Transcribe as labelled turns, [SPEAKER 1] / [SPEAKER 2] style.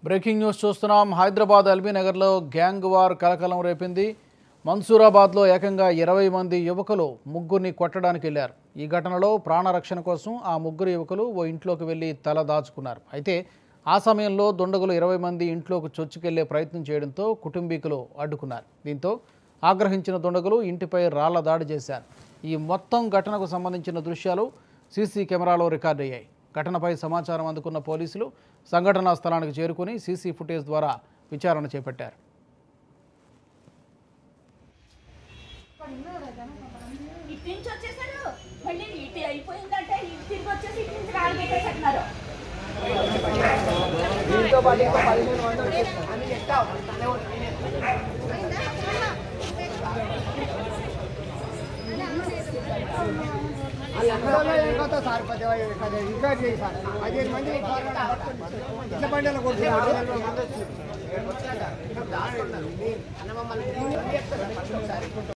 [SPEAKER 1] breaking news చూస్తున్నాం Hyderabad LB నగర్లో gang war కలకలం రేపింది మన్సూరాబాద్లో ఏకంగా ఇరవై మంది యువకులు ముగ్గురిని కొట్టడానికి వెళ్లారు ఈ ఘటనలో ప్రాణరక్షణ కోసం ఆ ముగ్గురు యువకులు ఓ ఇంట్లోకి వెళ్లి తల దాచుకున్నారు అయితే ఆ సమయంలో దుండగులు ఇరవై మంది ఇంట్లోకి చొచ్చుకెళ్లే ప్రయత్నం చేయడంతో కుటుంబీకులు అడ్డుకున్నారు దీంతో ఆగ్రహించిన దుండగులు ఇంటిపై రాళ్ల దాడి చేశారు ఈ మొత్తం ఘటనకు సంబంధించిన దృశ్యాలు సీసీ కెమెరాలో రికార్డయ్యాయి ఘటనపై సమాచారం అందుకున్న పోలీసులు సంఘటనా స్థలానికి చేరుకుని సీసీ ఫుటేజ్ ద్వారా విచారణ చేపట్టారు
[SPEAKER 2] ఇటు నుంచి వచ్చేసారు మళ్ళీ ఇటు అయిపోయిందంటే ఇటు తిరిగి వచ్చేసి ఇటు నుంచి రాళ్ళు పెట్టేసేస్తున్నారు
[SPEAKER 3] సార్ పది ఇంకా చేయి సార్ పదిహేను మంది ఇట్ల బండిలో కొడుతున్నారు